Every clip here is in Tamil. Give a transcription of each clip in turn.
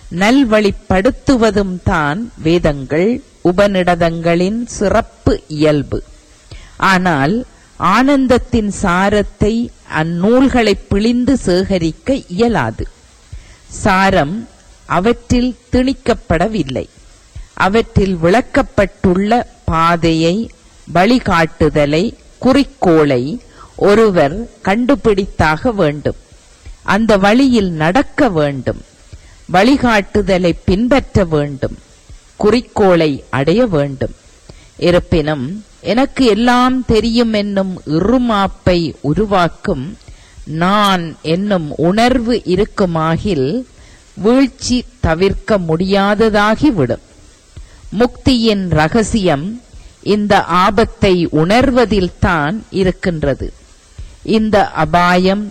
நல்வழிப்படுத்துவதும் தான் வேதங்கள் உபநிடதங்களின் சிறப்பு இயல்பு ஆனால் ஆனந்தத்தின் சாரத்தை அந்நூல்களை பிழிந்து சேகரிக்க இயலாது சாரம் அவற்றில் திணிக்கப்படவில்லை அவற்றில் விளக்கப்பட்டுள்ள பாதையை வழிகாட்டுதலை குறிக்கோளை ஒருவர் கண்டுபிடித்தாக வேண்டும் அந்த வழியில் நடக்க வேண்டும் வழிகாட்டுதலை பின்பற்ற வேண்டும் குறிக்கோளை அடைய வேண்டும் இருப்பினும் எனக்கு எல்லாம் தெரியும் என்னும் இறுமாப்பை உருவாக்கும் நான் என்னும் உணர்வு இருக்குமாகில் வீழ்ச்சி தவிர்க்க முடியாததாகிவிடும் முக்தியின் ரகசியம் இந்த ஆபத்தை உணர்வதில்தான் இருக்கின்றது இந்த அபாயம்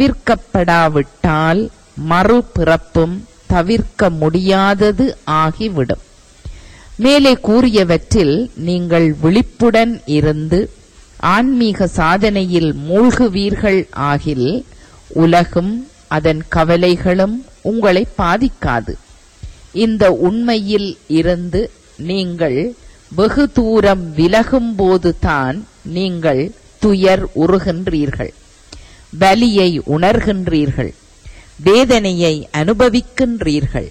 தவிர்க்கப்படாவிட்டால் மறுபிறப்பும் தவிர்க்க முடியாதது ஆகிவிடும் மேலே கூறியவற்றில் நீங்கள் விழிப்புடன் இருந்து ஆன்மீக சாதனையில் மூழ்குவீர்கள் ஆகில் உலகும் அதன் கவலைகளும் உங்களை பாதிக்காது இந்த உண்மையில் இருந்து நீங்கள் வெகு தூரம் விலகும் போதுதான் நீங்கள் துயர் உறுகின்றீர்கள் வலியை உணர்கின்றீர்கள் வேதனையை அனுபவிக்கின்றீர்கள்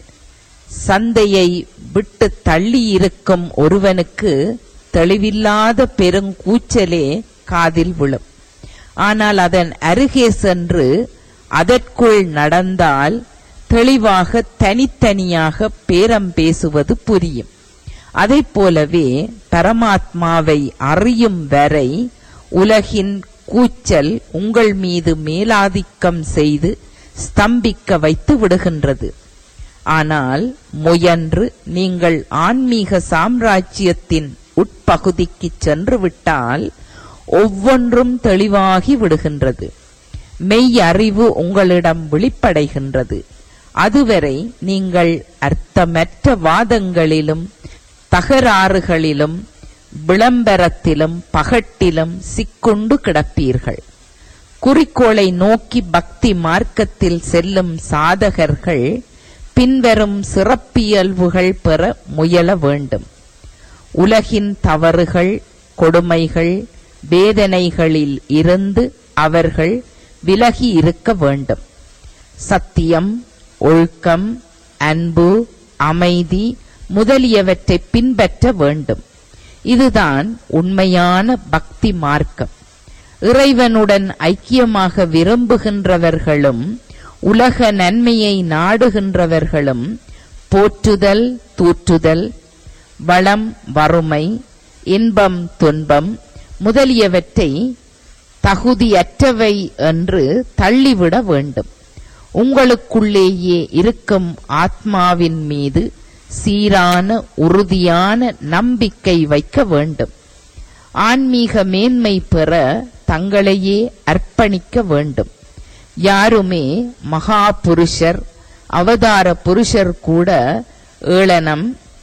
சந்தையை விட்டு தள்ளி இருக்கும் ஒருவனுக்கு தெளிவில்லாத பெருங்கூச்சலே காதில் விழும் ஆனால் அதன் அருகே சென்று அதற்குள் நடந்தால் தெளிவாக தனித்தனியாக பேரம் பேசுவது புரியும் அதைப் போலவே பரமாத்மாவை அறியும் வரை உலகின் கூச்சல் உங்கள் மீது மேலாதிக்கம் செய்து ஸ்தம்பிக்க வைத்து விடுகின்றது ஆனால் முயன்று நீங்கள் ஆன்மீக சாம்ராஜ்யத்தின் உட்பகுதிக்கு சென்று விட்டால் ஒவ்வொன்றும் தெளிவாகி விடுகின்றது மெய் அறிவு உங்களிடம் விழிப்படைகின்றது அதுவரை நீங்கள் அர்த்தமற்ற வாதங்களிலும் தகராறுகளிலும் விளம்பரத்திலும் பகட்டிலும் சிக்குண்டு கிடப்பீர்கள் குறிக்கோளை நோக்கி பக்தி மார்க்கத்தில் செல்லும் சாதகர்கள் பின்வரும் சிறப்பியல்புகள் பெற முயல வேண்டும் உலகின் தவறுகள் கொடுமைகள் வேதனைகளில் இருந்து அவர்கள் விலகி இருக்க வேண்டும் சத்தியம் ஒழுக்கம் அன்பு அமைதி முதலியவற்றை பின்பற்ற வேண்டும் இதுதான் உண்மையான பக்தி மார்க்கம் இறைவனுடன் ஐக்கியமாக விரும்புகின்றவர்களும் உலக நன்மையை நாடுகின்றவர்களும் போற்றுதல் தூற்றுதல் வளம் வறுமை இன்பம் துன்பம் முதலியவற்றை தகுதியற்றவை என்று தள்ளிவிட வேண்டும் உங்களுக்குள்ளேயே இருக்கும் ஆத்மாவின் மீது சீரான உறுதியான நம்பிக்கை வைக்க வேண்டும் ஆன்மீக மேன்மை பெற தங்களையே அர்ப்பணிக்க வேண்டும் யாருமே மகா புருஷர் அவதார புருஷர் கூட ஏளனம்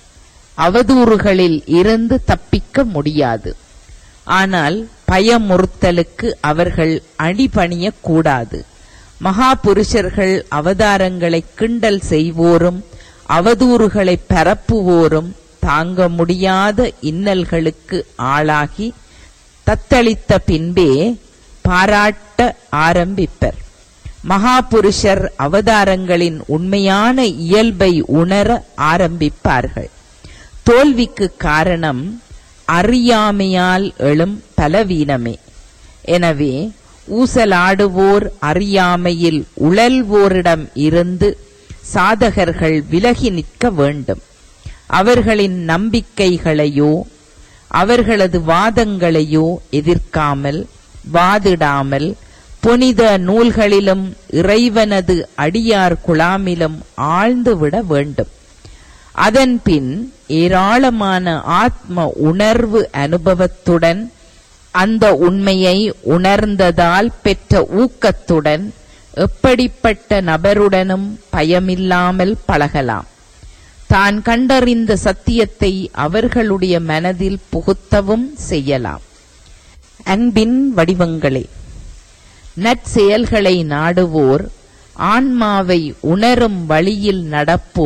அவதூறுகளில் இருந்து தப்பிக்க முடியாது ஆனால் பயமுறுத்தலுக்கு அவர்கள் அடிபணியக் கூடாது மகா புருஷர்கள் அவதாரங்களை கிண்டல் செய்வோரும் அவதூறுகளை பரப்புவோரும் தாங்க முடியாத இன்னல்களுக்கு ஆளாகி தத்தளித்த பின்பே பாராட்ட ஆரம்பிப்பர் மகாபுருஷர் அவதாரங்களின் உண்மையான இயல்பை உணர ஆரம்பிப்பார்கள் தோல்விக்கு காரணம் அறியாமையால் எழும் பலவீனமே எனவே ஊசலாடுவோர் அறியாமையில் உழல்வோரிடம் இருந்து சாதகர்கள் விலகி நிற்க வேண்டும் அவர்களின் நம்பிக்கைகளையோ அவர்களது வாதங்களையோ எதிர்க்காமல் வாதிடாமல் புனித நூல்களிலும் இறைவனது அடியார் குழாமிலும் ஆழ்ந்துவிட வேண்டும் அதன்பின் ஏராளமான ஆத்ம உணர்வு அனுபவத்துடன் அந்த உண்மையை உணர்ந்ததால் பெற்ற ஊக்கத்துடன் எப்படிப்பட்ட நபருடனும் பயமில்லாமல் பழகலாம் தான் கண்டறிந்த சத்தியத்தை அவர்களுடைய மனதில் புகுத்தவும் செய்யலாம் அன்பின் வடிவங்களே நற்செயல்களை நாடுவோர் ஆன்மாவை உணரும் வழியில் நடப்போர்